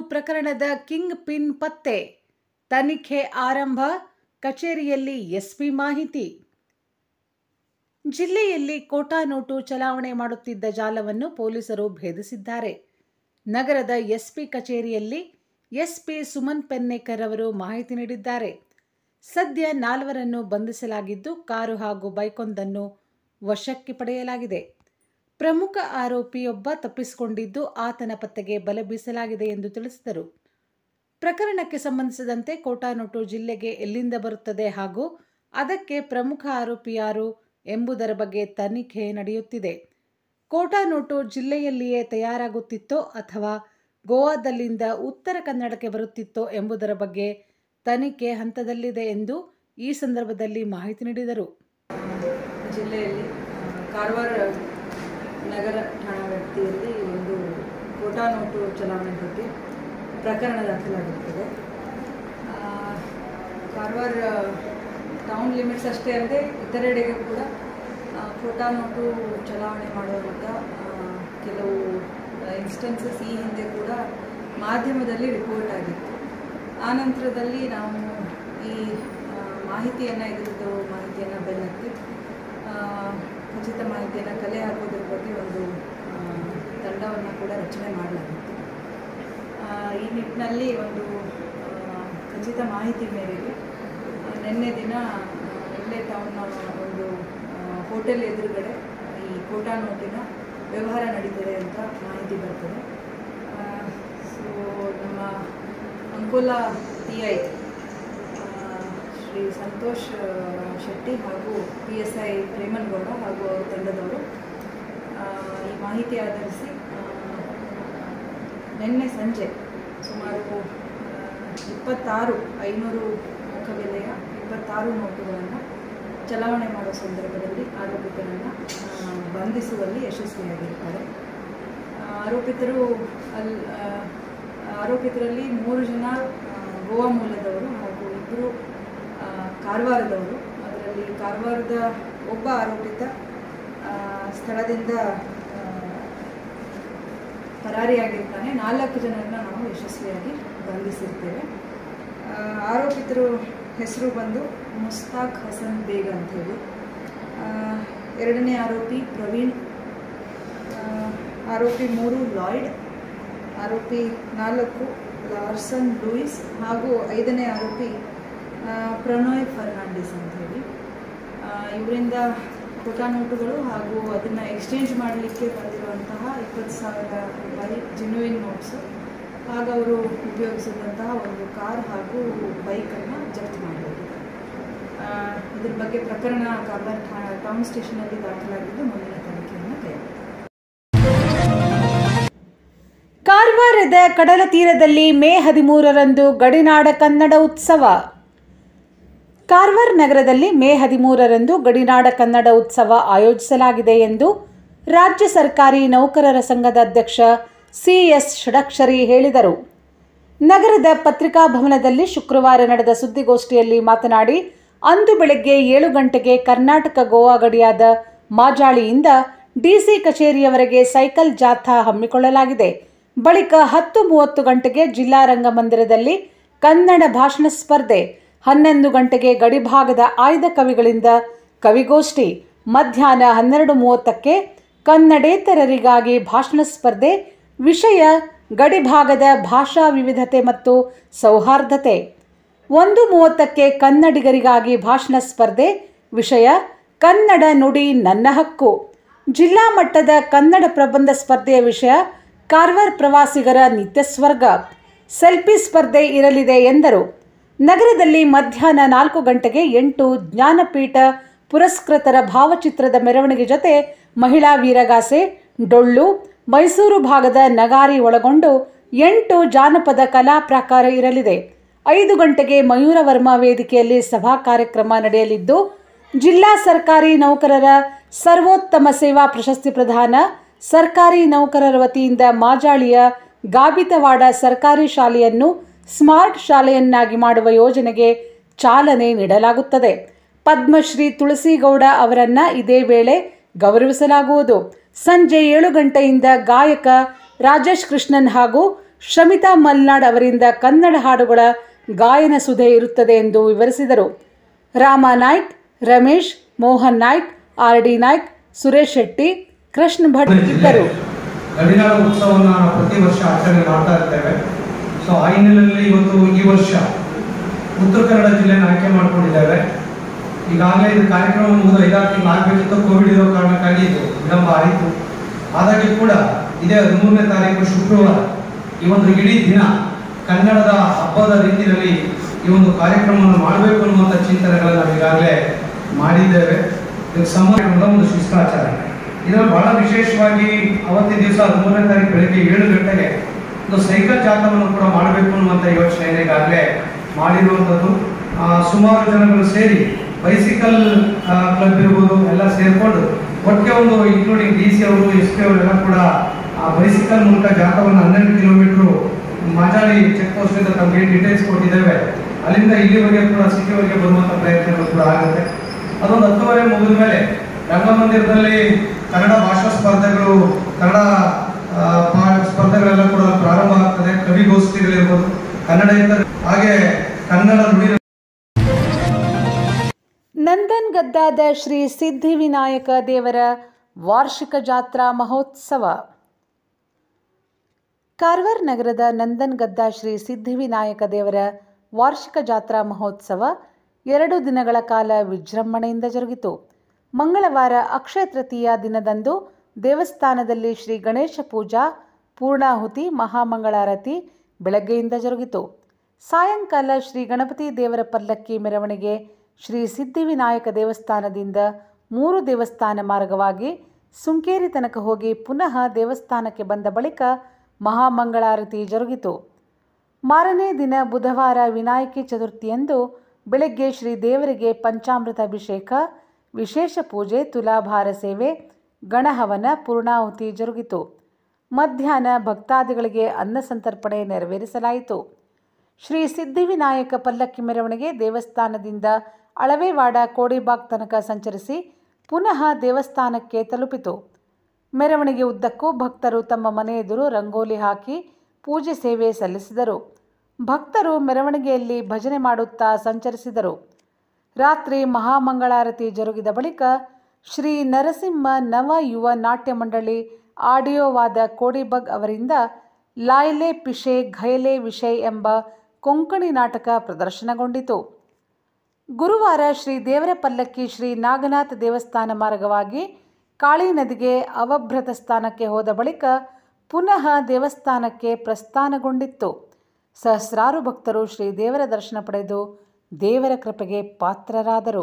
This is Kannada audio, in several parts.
ಪ್ರಕರಣದ ಕಿಂಗ್ ಪಿನ್ ಪತ್ತೆ ತನಿಖೆ ಆರಂಭ ಕಚೇರಿಯಲ್ಲಿ ಎಸ್ಪಿ ಮಾಹಿತಿ ಜಿಲ್ಲೆಯಲ್ಲಿ ಕೋಟಾ ನೋಟು ಚಲಾವಣೆ ಮಾಡುತ್ತಿದ್ದ ಜಾಲವನ್ನು ಪೊಲೀಸರು ಭೇದಿಸಿದ್ದಾರೆ ನಗರದ ಎಸ್ಪಿ ಕಚೇರಿಯಲ್ಲಿ ಎಸ್ಪಿ ಸುಮನ್ ಪೆನ್ನೇಕರ್ ಅವರು ಮಾಹಿತಿ ನೀಡಿದ್ದಾರೆ ಸದ್ಯ ನಾಲ್ವರನ್ನು ಬಂಧಿಸಲಾಗಿದ್ದು ಕಾರು ಹಾಗೂ ಬೈಕೊಂದನ್ನು ವಶಕ್ಕೆ ಪಡೆಯಲಾಗಿದೆ ಪ್ರಮುಖ ಆರೋಪಿಯೊಬ್ಬ ತಪ್ಪಿಸಿಕೊಂಡಿದ್ದು ಆತನ ಪತ್ತೆಗೆ ಬಲ ಬೀಸಲಾಗಿದೆ ಎಂದು ತಿಳಿಸಿದರು ಪ್ರಕರಣಕ್ಕೆ ಸಂಬಂಧಿಸಿದಂತೆ ಕೋಟಾ ನೋಟು ಜಿಲ್ಲೆಗೆ ಎಲ್ಲಿಂದ ಬರುತ್ತದೆ ಹಾಗೂ ಅದಕ್ಕೆ ಪ್ರಮುಖ ಆರೋಪಿ ಯಾರು ಎಂಬುದರ ಬಗ್ಗೆ ತನಿಖೆ ನಡೆಯುತ್ತಿದೆ ಕೋಟಾ ನೋಟು ಜಿಲ್ಲೆಯಲ್ಲಿಯೇ ತಯಾರಾಗುತ್ತಿತ್ತೋ ಅಥವಾ ಗೋವಾದಲ್ಲಿಂದ ಉತ್ತರ ಕನ್ನಡಕ್ಕೆ ಬರುತ್ತಿತ್ತೋ ಎಂಬುದರ ಬಗ್ಗೆ ತನಿಖೆ ಹಂತದಲ್ಲಿದೆ ಎಂದು ಈ ಸಂದರ್ಭದಲ್ಲಿ ಮಾಹಿತಿ ನೀಡಿದರು ಜಿಲ್ಲೆಯಲ್ಲಿ ಆ, ಕಾರವಾರ ನಗರ ಠಾಣಾ ವ್ಯಾಪ್ತಿಯಲ್ಲಿ ಒಂದು ಕೋಟಾ ನೋಟು ಚಲಾವಣೆ ಬಗ್ಗೆ ಪ್ರಕರಣ ದಾಖಲಾಗಿರ್ತದೆ ಆ, ಕಾರವಾರ ಟೌನ್ ಲಿಮಿಟ್ಸ್ ಅಷ್ಟೇ ಅಲ್ಲದೆ ಇತರೆಡೆಗೆ ಕೂಡ ಆ, ಕೋಟಾ ನೋಟು ಚಲಾವಣೆ ಮಾಡುವಂಥ ಆ, ಕೆಲವು ಇನ್ಸ್ಟೆನ್ಸಸ್ ಈ ಹಿಂದೆ ಕೂಡ ಮಾಧ್ಯಮದಲ್ಲಿ ರಿಪೋರ್ಟ್ ಆಗಿತ್ತು ಆ ನಂತರದಲ್ಲಿ ನಾವು ಈ ಮಾಹಿತಿಯನ್ನು ಇದರದ್ದು ಮಾಹಿತಿಯನ್ನು ಬೆನ್ನತ್ತಿ ಆ, ಖಚಿತ ಮಾಹಿತಿಯನ್ನು ಕಲೆ ಹಾಕೋದ್ರ ಬಗ್ಗೆ ಒಂದು ತಂಡವನ್ನು ಕೂಡ ರಚನೆ ಮಾಡಲಾಗಿತ್ತು ಆ, ಈ ನಿಟ್ಟಿನಲ್ಲಿ ಒಂದು ಆ, ಖಚಿತ ಮಾಹಿತಿ ಮೇರೆಗೆ ಆ, ನಿನ್ನೆ ದಿನ ಆ, ಇಲ್ಲೇ ಟೌನ್ನ ಒಂದು ಹೋಟೆಲ್ ಎದುರುಗಡೆ ಈ ಕೋಟಾ ನೋಟಿನ ವ್ಯವಹಾರ ನಡೀತದೆ ಅಂತ ಮಾಹಿತಿ ಬರ್ತದೆ ಸೊ ನಮ್ಮ ಅಂಕೋಲಾ ಪಿ ಐ ಶ್ರೀ ಸಂತೋಷ್ ಆ, ಶೆಟ್ಟಿ ಹಾಗೂ ಪಿ ಎಸ್ ಐ ಪ್ರೇಮನ್ಗೌಡ ಹಾಗೂ ಅವರ ತಂಡದವರು ಆ, ಈ ಮಾಹಿತಿ ಆಧರಿಸಿ ಆ, ನಿನ್ನೆ ಸಂಜೆ ಸುಮಾರು ಆ, ಇಪ್ಪತ್ತಾರು ಐನೂರು ಮುಖಬೆಲೆಯ ಇಪ್ಪತ್ತಾರು ನೋಟುಗಳನ್ನು ಚಲಾವಣೆ ಮಾಡುವ ಸಂದರ್ಭದಲ್ಲಿ ಆರೋಪಿತರನ್ನು ಆ, ಬಂಧಿಸುವಲ್ಲಿ ಯಶಸ್ವಿಯಾಗಿರ್ತಾರೆ ಆ, ಆರೋಪಿತರು ಅಲ್ಲಿ ಆ, ಆರೋಪಿತರಲ್ಲಿ ಮೂರು ಜನ ಆ, ಗೋವಾ ಮೂಲದವರು ಹಾಗೂ ಇಬ್ಬರು ಆ, ಕಾರವಾರದವರು ಅದರಲ್ಲಿ ಕಾರವಾರದ ಒಬ್ಬ ಆರೋಪಿತ ಆ, ಸ್ಥಳದಿಂದ ಆ, ಪರಾರಿಯಾಗಿರ್ತಾನೆ ನಾಲ್ಕು ಜನರನ್ನ ನಾವು ಯಶಸ್ವಿಯಾಗಿ ಬಂಧಿಸಿರ್ತೇವೆ ಆ, ಆರೋಪಿತರು ಹೆಸರು ಬಂದು ಮುಸ್ತಾಕ್ ಹಸನ್ ಬೇಗ್ ಅಂತ ಹೇಳಿ ಆ, ಎರಡನೇ ಆರೋಪಿ ಪ್ರವೀಣ್ ಆ, ಆರೋಪಿ ಮೂರು ಲಾಯ್ಡ್ ಆರೋಪಿ ನಾಲ್ಕು ಲಾರ್ಸನ್ ಲೂಯಿಸ್ ಹಾಗೂ ಐದನೇ ಆರೋಪಿ ಆ, ಪ್ರಣೋಯ್ ಫರ್ನಾಂಡಿಸ್ ಅಂತ ಹೇಳಿ ಆ, ಇವರಿಂದ ಕೋಟಾ ನೋಟುಗಳು ಹಾಗೂ ಅದನ್ನು ಎಕ್ಸ್ಚೇಂಜ್ ಮಾಡಲಿಕ್ಕೆ ಬಂದಿರುವಂತಹ ಇಪ್ಪತ್ತು ಸಾವಿರ ರೂಪಾಯಿ ಜೆನ್ಯುಯಿನ್ ನೋಟ್ಸು ಹಾಗೂ ಅವರು ಉಪಯೋಗಿಸಿದಂತಹ ಒಂದು ಕಾರ್ ಹಾಗೂ ಬೈಕನ್ನು ಜಪ್ತಿ ಮಾಡಲಾಗಿದೆ ಆ, ಇದ್ರ ಬಗ್ಗೆ ಪ್ರಕರಣ ಕಾರವಾರ ಠಾ- ಟೌನ್ ಸ್ಟೇಷನಲ್ಲಿ ದಾಖಲಾಗಿದ್ದು ಮುಂದಿನ ತನಿಖೆಯನ್ನು ಕೈಗೊಂಡಿದೆ ಕಾರವಾರದ ಕಡಲ ತೀರದಲ್ಲಿ ಮೇ ಹದಿಮೂರರಂದು ಗಡಿನಾಡ ಕನ್ನಡ ಉತ್ಸವ ಕಾರವಾರ ನಗರದಲ್ಲಿ ಮೇ ಹದಿಮೂರರಂದು ಗಡಿನಾಡ ಕನ್ನಡ ಉತ್ಸವ ಆಯೋಜಿಸಲಾಗಿದೆ ಎಂದು ರಾಜ್ಯ ಸರ್ಕಾರಿ ನೌಕರರ ಸಂಘದ ಅಧ್ಯಕ್ಷ ಸಿಎಸ್ ಷಡಕ್ಷರಿ ಹೇಳಿದರು ನಗರದ ಪತ್ರಿಕಾ ಭವನದಲ್ಲಿ ಶುಕ್ರವಾರ ನಡೆದ ಸುದ್ದಿಗೋಷ್ಠಿಯಲ್ಲಿ ಮಾತನಾಡಿ ಅಂದು ಬೆಳಗ್ಗೆ ಏಳು ಗಂಟೆಗೆ ಕರ್ನಾಟಕ ಗೋವಾ ಗಡಿಯಾದ ಮಾಜಾಳಿಯಿಂದ ಡಿಸಿ ಕಚೇರಿಯವರೆಗೆ ಸೈಕಲ್ ಜಾಥಾ ಹಮ್ಮಿಕೊಳ್ಳಲಾಗಿದೆ ಬಳಿಕ ಹತ್ತು ಮೂವತ್ತು ಗಂಟೆಗೆ ಜಿಲ್ಲಾ ರಂಗಮಂದಿರದಲ್ಲಿ ಕನ್ನಡ ಭಾಷಣ ಸ್ಪರ್ಧೆ ಹನ್ನೊಂದು ಗಂಟೆಗೆ ಗಡಿಭಾಗದ ಆಯ್ದ ಕವಿಗಳಿಂದ ಕವಿಗೋಷ್ಠಿ ಮಧ್ಯಾಹ್ನ ಹನ್ನೆರಡು ಮೂವತ್ತಕ್ಕೆ ಕನ್ನಡೇತರರಿಗಾಗಿ ಭಾಷಣ ಸ್ಪರ್ಧೆ ವಿಷಯ ಗಡಿಭಾಗದ ಭಾಷಾ ವಿವಿಧತೆ ಮತ್ತು ಸೌಹಾರ್ದತೆ ಒಂದು ಮೂವತ್ತಕ್ಕೆ ಕನ್ನಡಿಗರಿಗಾಗಿ ಭಾಷಣ ಸ್ಪರ್ಧೆ ವಿಷಯ ಕನ್ನಡ ನುಡಿ ನನ್ನ ಹಕ್ಕು ಜಿಲ್ಲಾ ಮಟ್ಟದ ಕನ್ನಡ ಪ್ರಬಂಧ ಸ್ಪರ್ಧೆಯ ವಿಷಯ ಕಾರವಾರ ಪ್ರವಾಸಿಗರ ನಿತ್ಯ ಸ್ವರ್ಗ ಸೆಲ್ಫಿ ಸ್ಪರ್ಧೆ ಇರಲಿದೆ ಎಂದರು ನಗರದಲ್ಲಿ ಮಧ್ಯಾಹ್ನ ನಾಲ್ಕು ಗಂಟೆಗೆ ಎಂಟು ಜ್ಞಾನಪೀಠ ಪುರಸ್ಕೃತರ ಭಾವಚಿತ್ರದ ಮೆರವಣಿಗೆ ಜೊತೆ ಮಹಿಳಾ ವೀರಗಾಸೆ ಡೊಳ್ಳು ಮೈಸೂರು ಭಾಗದ ನಗಾರಿ ಒಳಗೊಂಡು ಎಂಟು ಜಾನಪದ ಕಲಾ ಪ್ರಾಕಾರ ಇರಲಿದೆ ಐದು ಗಂಟೆಗೆ ಮಯೂರವರ್ಮ ವೇದಿಕೆಯಲ್ಲಿ ಸಭಾ ಕಾರ್ಯಕ್ರಮ ನಡೆಯಲಿದ್ದು ಜಿಲ್ಲಾ ಸರ್ಕಾರಿ ನೌಕರರ ಸರ್ವೋತ್ತಮ ಸೇವಾ ಪ್ರಶಸ್ತಿ ಪ್ರದಾನ ಸರ್ಕಾರಿ ನೌಕರರ ವತಿಯಿಂದ ಮಾಜಾಳಿಯ ಗಾಬಿತವಾಡ ಸರ್ಕಾರಿ ಶಾಲೆಯನ್ನು ಸ್ಮಾರ್ಟ್ ಶಾಲೆಯನ್ನಾಗಿ ಮಾಡುವ ಯೋಜನೆಗೆ ಚಾಲನೆ ನೀಡಲಾಗುತ್ತದೆ ಪದ್ಮಶ್ರೀ ತುಳಸಿಗೌಡ ಅವರನ್ನ ಇದೇ ವೇಳೆ ಗೌರವಿಸಲಾಗುವುದು ಸಂಜೆ ಏಳು ಗಂಟೆಯಿಂದ ಗಾಯಕ ರಾಜೇಶ್ ಕೃಷ್ಣನ್ ಹಾಗೂ ಶಮಿತಾ ಮಲ್ನಾಡ್ ಅವರಿಂದ ಕನ್ನಡ ಹಾಡುಗಳ ಗಾಯನ ಸುಧೆ ಇರುತ್ತದೆ ಎಂದು ವಿವರಿಸಿದರು ರಾಮ ನಾಯ್ಕ್ ರಮೇಶ್ ಮೋಹನ್ ನಾಯ್ಕ್ ಆರ್ ಡಿ ನಾಯ್ಕ್ ಸುರೇಶ್ ಶೆಟ್ಟಿ ಕೃಷ್ಣ ಭಟ್ ಇದ್ದರು ಗಡಿನಾಡ ಉತ್ಸವವನ್ನು ನಾವು ಪ್ರತಿ ವರ್ಷ ಆಚರಣೆ ಮಾಡ್ತಾ ಇರ್ತೇವೆ ಸೊ ಆ ಹಿನ್ನೆಲೆಯಲ್ಲಿ ಇವತ್ತು ಈ ವರ್ಷ ಉತ್ತರ ಕನ್ನಡ ಜಿಲ್ಲೆಯನ್ನು ಆಯ್ಕೆ ಮಾಡ್ಕೊಂಡಿದ್ದೇವೆ ಈಗಾಗಲೇ ಇದು ಕಾರ್ಯಕ್ರಮ ಮುಗಿದು ಐದಾರು ತಿಂಗಳು ಆಗಬೇಕಿತ್ತು ಕೋವಿಡ್ ಇರೋ ಕಾರಣಕ್ಕಾಗಿ ಇದು ವಿಳಂಬ ಆಯಿತು ಆದಾಗ್ಯೂ ಕೂಡ ಇದೇ ಹದಿಮೂರನೇ ತಾರೀಕು ಶುಕ್ರವಾರ ಈ ಒಂದು ಇಡೀ ದಿನ ಕನ್ನಡದ ಹಬ್ಬದ ರೀತಿಯಲ್ಲಿ ಈ ಒಂದು ಕಾರ್ಯಕ್ರಮವನ್ನು ಮಾಡಬೇಕು ಅನ್ನುವಂಥ ಚಿಂತನೆಗಳನ್ನು ನಾವು ಈಗಾಗಲೇ ಮಾಡಿದ್ದೇವೆ ಇದಕ್ಕೆ ಸಂಬಂಧಪಟ್ಟ ಒಂದು ಶಿಷ್ಟಾಚಾರ ಇದರಲ್ಲಿ ಬಹಳ ವಿಶೇಷವಾಗಿ ಅವತ್ತಿನ ದಿವಸ ಹದಿಮೂರನೇ ತಾರೀಕು ಬೆಳಗ್ಗೆ ಏಳು ಗಂಟೆಗೆ ಒಂದು ಸೈಕಲ್ ಜಾಥವನ್ನು ಕೂಡ ಮಾಡಬೇಕು ಅನ್ನುವಂಥ ಯೋಚನೆಯನ್ನು ಈಗಾಗಲೇ ಮಾಡಿರುವಂಥದ್ದು ಆ, ಸುಮಾರು ಜನಗಳು ಸೇರಿ ಬೈಸಿಕಲ್ ಕ್ಲಬ್ ಇರ್ಬೋದು ಎಲ್ಲ ಸೇರಿಕೊಂಡು ಒಟ್ಟಿಗೆ ಒಂದು ಇನ್ಕ್ಲೂಡಿಂಗ್ ಡಿ ಸಿ ಅವರು ಎಸ್ ಪಿ ಅವರೆಲ್ಲ ಕೂಡ ಆ ಬೈಸಿಕಲ್ ಮೂಲಕ ಜಾಥವನ್ನು ಹನ್ನೆರಡು ಕಿಲೋಮೀಟರ್ ಮಾಜಾಳಿ ಚೆಕ್ ಪೋಸ್ಟ್ ಇಂದ ತಮಗೆ ಡೀಟೇಲ್ಸ್ ಕೊಟ್ಟಿದ್ದೇವೆ ಅಲ್ಲಿಂದ ಇಲ್ಲಿವರೆಗೆ ಕೂಡ ಸಿಟಿವರೆಗೆ ಬರುವಂತ ಪ್ರಯತ್ನಗಳು ಕೂಡ ಆಗುತ್ತೆ ಅದೊಂದು ಹತ್ತುವರೆ ಮುಗಿದ ಮೇಲೆ ರಂಗಮಂದಿರದಲ್ಲಿ ಕನ್ನಡ ಭಾಷಾ ಸ್ಪರ್ಧೆಗಳು ಕನ್ನಡ ಆ, ಪಾ- ಸ್ಪರ್ಧೆಗಳೆಲ್ಲ ಕೂಡ ಪ್ರಾರಂಭ ಆಗ್ತದೆ ಕವಿಗೋಷ್ಠಿಗಳಿರ್ಬೋದು ಕನ್ನಡ ಇತರ ಹಾಗೆ ಕನ್ನಡ ನುಡಿ ನಂದನ್ ಗದ್ದಾದ ಶ್ರೀ ಸಿದ್ಧಿವಿನಾಯಕ ದೇವರ ವಾರ್ಷಿಕ ಜಾತ್ರಾ ಮಹೋತ್ಸವ ಕಾರವಾರ ನಗರದ ನಂದನ್ ಗದ್ದಾ ಶ್ರೀ ಸಿದ್ಧಿವಿನಾಯಕ ದೇವರ ವಾರ್ಷಿಕ ಜಾತ್ರಾ ಮಹೋತ್ಸವ ಎರಡು ದಿನಗಳ ಕಾಲ ವಿಜೃಂಭಣೆಯಿಂದ ಜರುಗಿತು ಮಂಗಳವಾರ ಅಕ್ಷಯ ತೃತೀಯ ದಿನದಂದು ದೇವಸ್ಥಾನದಲ್ಲಿ ಶ್ರೀ ಗಣೇಶ ಪೂಜಾ ಪೂರ್ಣಾಹುತಿ ಮಹಾಮಂಗಳಾರತಿ ಬೆಳಗ್ಗೆಯಿಂದ ಜರುಗಿತು ಸಾಯಂಕಾಲ ಶ್ರೀ ಗಣಪತಿ ದೇವರ ಪಲ್ಲಕ್ಕಿ ಮೆರವಣಿಗೆ ಶ್ರೀ ಸಿದ್ಧಿವಿನಾಯಕ ದೇವಸ್ಥಾನದಿಂದ ಮೂರು ದೇವಸ್ಥಾನ ಮಾರ್ಗವಾಗಿ ಸುಂಕೇರಿ ತನಕ ಹೋಗಿ ಪುನಃ ದೇವಸ್ಥಾನಕ್ಕೆ ಬಂದ ಬಳಿಕ ಮಹಾಮಂಗಳಾರತಿ ಜರುಗಿತು ಮಾರನೇ ದಿನ ಬುಧವಾರ ವಿನಾಯಕಿ ಚತುರ್ಥಿಯಂದು ಬೆಳಗ್ಗೆ ಶ್ರೀ ದೇವರಿಗೆ ಪಂಚಾಮೃತ ಅಭಿಷೇಕ ವಿಶೇಷ ಪೂಜೆ ತುಲಾಭಾರ ಸೇವೆ ಗಣಹವನ ಪೂರ್ಣಾಹುತಿ ಜರುಗಿತು ಮಧ್ಯಾಹ್ನ ಭಕ್ತಾದಿಗಳಿಗೆ ಅನ್ನ ಸಂತರ್ಪಣೆ ನೆರವೇರಿಸಲಾಯಿತು ಶ್ರೀ ಸಿದ್ಧಿವಿನಾಯಕ ಪಲ್ಲಕ್ಕಿ ಮೆರವಣಿಗೆ ದೇವಸ್ಥಾನದಿಂದ ಅಳವೆವಾಡ ಕೋಡಿಬಾಗ್ ತನಕ ಸಂಚರಿಸಿ ಪುನಃ ದೇವಸ್ಥಾನಕ್ಕೆ ತಲುಪಿತು ಮೆರವಣಿಗೆ ಉದ್ದಕ್ಕೂ ಭಕ್ತರು ತಮ್ಮ ಮನೆ ಎದುರು ರಂಗೋಲಿ ಹಾಕಿ ಪೂಜೆ ಸೇವೆ ಸಲ್ಲಿಸಿದರು ಭಕ್ತರು ಮೆರವಣಿಗೆಯಲ್ಲಿ ಭಜನೆ ಮಾಡುತ್ತಾ ಸಂಚರಿಸಿದರು ರಾತ್ರಿ ಮಹಾಮಂಗಳಾರತಿ ಜರುಗಿದ ಬಳಿಕ ಶ್ರೀ ನರಸಿಂಹ ನವ ಯುವ ನಾಟ್ಯ ಮಂಡಳಿ ಆಡಿಯೋವಾದ ಕೋಡಿಬಗ್ ಅವರಿಂದ ಲಾಯ್ಲೆ ಪಿಶೆ ಘಯಲೆ ವಿಷಯ್ ಎಂಬ ಕೊಂಕಣಿ ನಾಟಕ ಪ್ರದರ್ಶನಗೊಂಡಿತು ಗುರುವಾರ ಶ್ರೀ ದೇವರ ಪಲ್ಲಕ್ಕಿ ಶ್ರೀ ನಾಗನಾಥ ದೇವಸ್ಥಾನ ಮಾರ್ಗವಾಗಿ ಕಾಳಿ ನದಿಗೆ ಅವಭೃತ ಸ್ಥಾನಕ್ಕೆ ಹೋದ ಬಳಿಕ ಪುನಃ ದೇವಸ್ಥಾನಕ್ಕೆ ಪ್ರಸ್ಥಾನಗೊಂಡಿತ್ತು ಸಹಸ್ರಾರು ಭಕ್ತರು ಶ್ರೀ ದೇವರ ದರ್ಶನ ಪಡೆದು ದೇವರ ಕೃಪೆಗೆ ಪಾತ್ರರಾದರು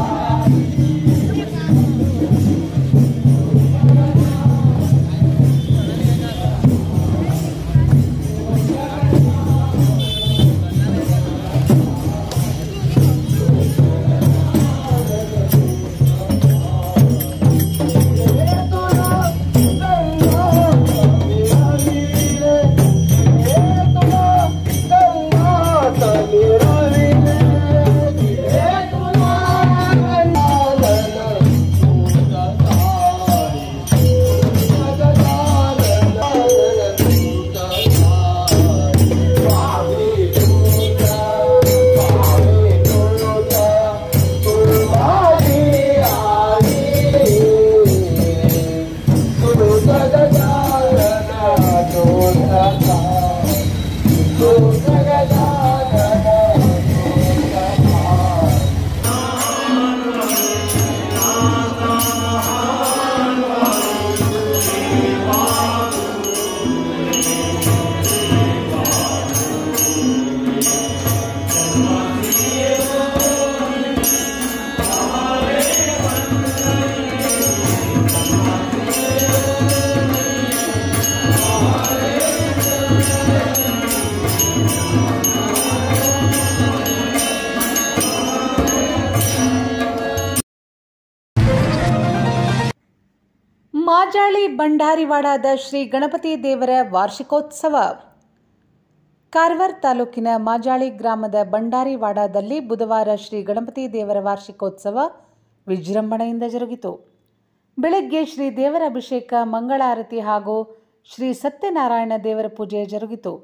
ಮಾಜಾಳಿ ಬಂಡಾರಿವಾಡದ ಶ್ರೀ ಗಣಪತಿ ದೇವರ ವಾರ್ಷಿಕೋತ್ಸವ ಕಾರವಾರ ತಾಲೂಕಿನ ಮಾಜಾಳಿ ಗ್ರಾಮದ ಬಂಡಾರಿವಾಡದಲ್ಲಿ ಬುಧವಾರ ಶ್ರೀ ಗಣಪತಿ ದೇವರ ವಾರ್ಷಿಕೋತ್ಸವ ವಿಜೃಂಭಣೆಯಿಂದ ಜರುಗಿತು ಬೆಳಗ್ಗೆ ಶ್ರೀ ದೇವರ ಅಭಿಷೇಕ ಮಂಗಳಾರತಿ ಹಾಗೂ ಶ್ರೀ ಸತ್ಯನಾರಾಯಣ ದೇವರ ಪೂಜೆ ಜರುಗಿತು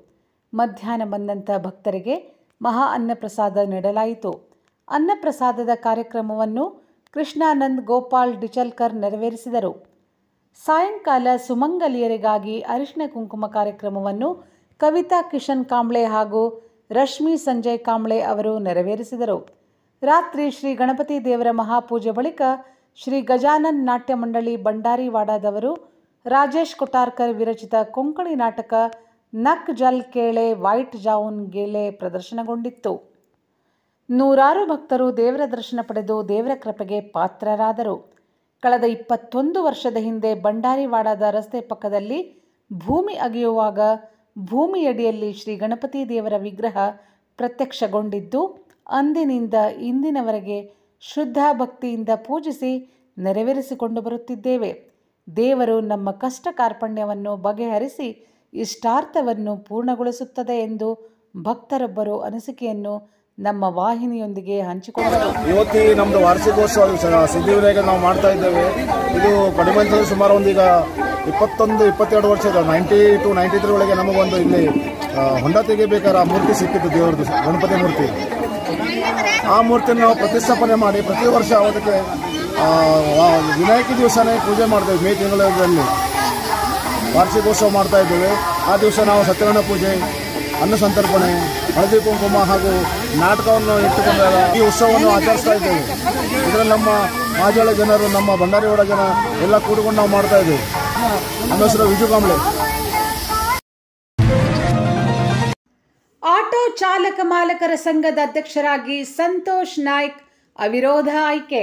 ಮಧ್ಯಾಹ್ನ ಬಂದಂಥ ಭಕ್ತರಿಗೆ ಮಹಾ ಅನ್ನಪ್ರಸಾದ ನೀಡಲಾಯಿತು ಅನ್ನಪ್ರಸಾದದ ಕಾರ್ಯಕ್ರಮವನ್ನು ಕೃಷ್ಣಾನಂದ್ ಗೋಪಾಲ್ ಡಿಚಲ್ಕರ್ ನೆರವೇರಿಸಿದರು ಸಾಯಂಕಾಲ ಸುಮಂಗಲಿಯರಿಗಾಗಿ ಅರಿಶಿನ ಕುಂಕುಮ ಕಾರ್ಯಕ್ರಮವನ್ನು ಕವಿತಾ ಕಿಶನ್ ಕಾಂಬ್ಳೆ ಹಾಗೂ ರಶ್ಮಿ ಸಂಜಯ್ ಕಾಂಬ್ಳೆ ಅವರು ನೆರವೇರಿಸಿದರು ರಾತ್ರಿ ಶ್ರೀ ಗಣಪತಿ ದೇವರ ಮಹಾಪೂಜೆ ಬಳಿಕ ಶ್ರೀ ಗಜಾನನ್ ನಾಟ್ಯ ಮಂಡಳಿ ಬಂಡಾರಿವಾಡದವರು ರಾಜೇಶ್ ಕೊಟಾರ್ಕರ್ ವಿರಚಿತ ಕೊಂಕಣಿ ನಾಟಕ ನಕ್ ಜಲ್ ಕೇಳೆ ವೈಟ್ ಜಾವುನ್ ಗೇಳೆ ಪ್ರದರ್ಶನಗೊಂಡಿತ್ತು ನೂರಾರು ಭಕ್ತರು ದೇವರ ದರ್ಶನ ಪಡೆದು ದೇವರ ಕೃಪೆಗೆ ಪಾತ್ರರಾದರು ಕಳೆದ ಇಪ್ಪತ್ತೊಂದು ವರ್ಷದ ಹಿಂದೆ ಬಂಡಾರಿವಾಡದ ರಸ್ತೆ ಪಕ್ಕದಲ್ಲಿ ಭೂಮಿ ಅಗೆಯುವಾಗ ಭೂಮಿಯಡಿಯಲ್ಲಿ ಶ್ರೀ ಗಣಪತಿ ದೇವರ ವಿಗ್ರಹ ಪ್ರತ್ಯಕ್ಷಗೊಂಡಿದ್ದು ಅಂದಿನಿಂದ ಇಂದಿನವರೆಗೆ ಶುದ್ಧ ಭಕ್ತಿಯಿಂದ ಪೂಜಿಸಿ ನೆರವೇರಿಸಿಕೊಂಡು ಬರುತ್ತಿದ್ದೇವೆ ದೇವರು ನಮ್ಮ ಕಷ್ಟ ಕಾರ್ಪಣ್ಯವನ್ನು ಬಗೆಹರಿಸಿ ಇಷ್ಟಾರ್ಥವನ್ನು ಪೂರ್ಣಗೊಳಿಸುತ್ತದೆ ಎಂದು ಭಕ್ತರೊಬ್ಬರು ಅನಿಸಿಕೆಯನ್ನು ನಮ್ಮ ವಾಹಿನಿಯೊಂದಿಗೆ ಹಂಚಿಕೊಂಡರು ಇವತ್ತಿ ನಮ್ಮದು ವಾರ್ಷಿಕೋತ್ಸವ ಸ- ಸಿದ್ಧಿವಿನಾಯಕ ನಾವು ಮಾಡ್ತಾ ಇದ್ದೇವೆ ಇದು ಕಡಿಮೆ ಅಂತಂದ್ರೆ ಸುಮಾರು ಒಂದು ಈಗ ಇಪ್ಪತ್ತೊಂದು ಇಪ್ಪತ್ತೆರಡು ವರ್ಷ ಇದೆ ನೈಂಟಿ ಟು ನೈಂಟಿ ತ್ರೀ ಒಳಗೆ ನಮಗೊಂದು ಇಲ್ಲಿ ಆ, ಹೊಂಡ ತೆಗಿಬೇಕಾದ್ರೆ ಆ ಮೂರ್ತಿ ಸಿಕ್ಕಿತ್ತು ದೇವ್ರದ್ದು ಗಣಪತಿ ಮೂರ್ತಿ ಆ ಮೂರ್ತಿನ ನಾವು ಪ್ರತಿಷ್ಠಾಪನೆ ಮಾಡಿ ಪ್ರತಿ ವರ್ಷ ಅದಕ್ಕೆ ಆ, ವಾ- ವಿನಾಯಕ ದಿವಸನೇ ಪೂಜೆ ಮಾಡ್ತೇವೆ ಮೇ ತಿಂಗಳಲ್ಲಿ ವಾರ್ಷಿಕೋತ್ಸವ ಮಾಡ್ತಾ ಇದ್ದೇವೆ ಆ ದಿವಸ ನಾವು ಸತ್ಯನಾರಾಯಣ ಪೂಜೆ ಅನ್ನ ಸಂತರ್ಪಣೆ ಹಳದಿ ಕುಂಕುಮ ಹಾಗೂ ನಾಟಕವನ್ನು ಇಟ್ಟುಕೊಂಡು ಈ ಉತ್ಸವವನ್ನು ಆಚರಿಸ್ತಾ ಇದ್ದೇವೆ ಇದರಲ್ಲಿ ನಮ್ಮ ಮಾಜಾಳ ಜನರು ನಮ್ಮ ಭಂಡಾರಿವಾಡ ಜನ ಎಲ್ಲ ಕೂಡಿಕೊಂಡು ನಾವು ಮಾಡ್ತಾ ಇದ್ದೇವೆ ನಮ್ಮ ಹೆಸರು ವಿಜು ಕಾಂಬ್ಳೆ ಆಟೋ ಚಾಲಕ ಮಾಲಕರ ಸಂಘದ ಅಧ್ಯಕ್ಷರಾಗಿ ಸಂತೋಷ್ ನಾಯ್ಕ್ ಅವಿರೋಧ ಆಯ್ಕೆ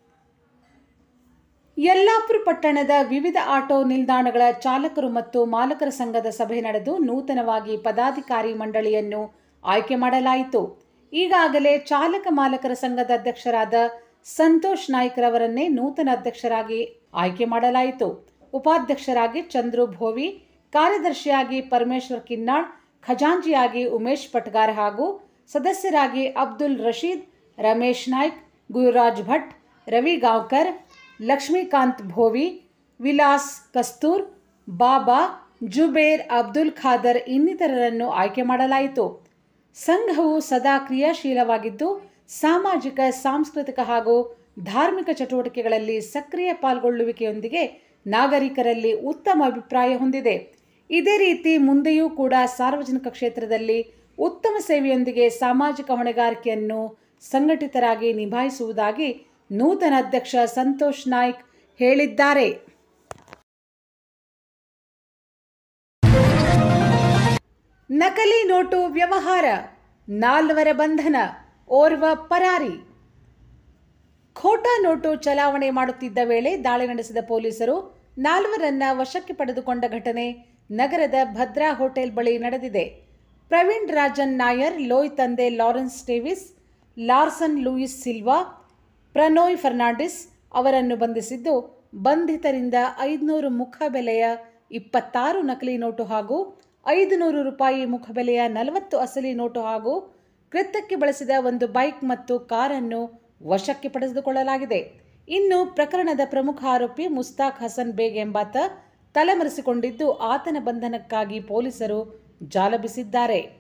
ಯಲ್ಲಾಪುರ ಪಟ್ಟಣದ ವಿವಿಧ ಆಟೋ ನಿಲ್ದಾಣಗಳ ಚಾಲಕರು ಮತ್ತು ಮಾಲಕರ ಸಂಘದ ಸಭೆ ನಡೆದು ನೂತನವಾಗಿ ಪದಾಧಿಕಾರಿ ಮಂಡಳಿಯನ್ನು ಆಯ್ಕೆ ಮಾಡಲಾಯಿತು ಈಗಾಗಲೇ ಚಾಲಕ ಮಾಲಕರ ಸಂಘದ ಅಧ್ಯಕ್ಷರಾದ ಸಂತೋಷ್ ನಾಯ್ಕರವರನ್ನೇ ನೂತನ ಅಧ್ಯಕ್ಷರಾಗಿ ಆಯ್ಕೆ ಮಾಡಲಾಯಿತು ಉಪಾಧ್ಯಕ್ಷರಾಗಿ ಚಂದ್ರು ಭೋವಿ ಕಾರ್ಯದರ್ಶಿಯಾಗಿ ಪರಮೇಶ್ವರ್ ಕಿನ್ನಾಳ್ ಖಜಾಂಚಿಯಾಗಿ ಉಮೇಶ್ ಪಟ್ಗಾರ್ ಹಾಗೂ ಸದಸ್ಯರಾಗಿ ಅಬ್ದುಲ್ ರಶೀದ್ ರಮೇಶ್ ನಾಯ್ಕ್ ಗುರುರಾಜ್ ಭಟ್ ರವಿ ಗಾಂವ್ಕರ್ ಲಕ್ಷ್ಮೀಕಾಂತ್ ಭೋವಿ ವಿಲಾಸ್ ಕಸ್ತೂರ್ ಬಾಬಾ ಜುಬೇರ್ ಅಬ್ದುಲ್ ಖಾದರ್ ಇನ್ನಿತರರನ್ನು ಆಯ್ಕೆ ಮಾಡಲಾಯಿತು ಸಂಘವು ಸದಾ ಕ್ರಿಯಾಶೀಲವಾಗಿದ್ದು ಸಾಮಾಜಿಕ ಸಾಂಸ್ಕೃತಿಕ ಹಾಗೂ ಧಾರ್ಮಿಕ ಚಟುವಟಿಕೆಗಳಲ್ಲಿ ಸಕ್ರಿಯ ಪಾಲ್ಗೊಳ್ಳುವಿಕೆಯೊಂದಿಗೆ ನಾಗರಿಕರಲ್ಲಿ ಉತ್ತಮ ಅಭಿಪ್ರಾಯ ಹೊಂದಿದೆ ಇದೇ ರೀತಿ ಮುಂದೆಯೂ ಕೂಡ ಸಾರ್ವಜನಿಕ ಕ್ಷೇತ್ರದಲ್ಲಿ ಉತ್ತಮ ಸೇವೆಯೊಂದಿಗೆ ಸಾಮಾಜಿಕ ಹೊಣೆಗಾರಿಕೆಯನ್ನು ಸಂಘಟಿತರಾಗಿ ನಿಭಾಯಿಸುವುದಾಗಿ ನೂತನ ಅಧ್ಯಕ್ಷ ಸಂತೋಷ್ ನಾಯ್ಕ್ ಹೇಳಿದ್ದಾರೆ ನಕಲಿ ನೋಟು ವ್ಯವಹಾರ ನಾಲ್ವರ ಬಂಧನ ಓರ್ವ ಪರಾರಿ ಖೋಟಾ ನೋಟು ಚಲಾವಣೆ ಮಾಡುತ್ತಿದ್ದ ವೇಳೆ ದಾಳಿ ನಡೆಸಿದ ಪೊಲೀಸರು ನಾಲ್ವರನ್ನ ವಶಕ್ಕೆ ಪಡೆದುಕೊಂಡ ಘಟನೆ ನಗರದ ಭದ್ರಾ ಹೋಟೆಲ್ ಬಳಿ ನಡೆದಿದೆ ಪ್ರವೀಣ್ ರಾಜನ್ ನಾಯರ್ ಲೋಯ್ ತಂದೆ Lawrence Davis Larson Louis Silva Pranoy Fernandes ಅವರನ್ನು ಬಂಧಿಸಿದ್ದು ಬಂಧಿತರಿಂದ ಐದುನೂರು ಮುಖಬೆಲೆಯ ಇಪ್ಪತ್ತಾರು ನಕಲಿ ನೋಟು ಹಾಗೂ ಐದು ನೂರು ರೂಪಾಯಿ ಮುಖಬೆಲೆಯ ನಲವತ್ತು ಅಸಲಿ ನೋಟು ಹಾಗೂ ಕೃತ್ಯಕ್ಕೆ ಬಳಸಿದ ಒಂದು ಬೈಕ್ ಮತ್ತು ಕಾರನ್ನು ವಶಕ್ಕೆ ಪಡೆದುಕೊಳ್ಳಲಾಗಿದೆ ಇನ್ನು ಪ್ರಕರಣದ ಪ್ರಮುಖ ಆರೋಪಿ ಮುಸ್ತಾಕ್ ಹಸನ್ ಬೇಗ್ ಎಂಬಾತ ತಲೆಮರೆಸಿಕೊಂಡಿದ್ದು ಆತನ ಬಂಧನಕ್ಕಾಗಿ ಪೊಲೀಸರು ಜಾಲ ಬೀಸಿದ್ದಾರೆ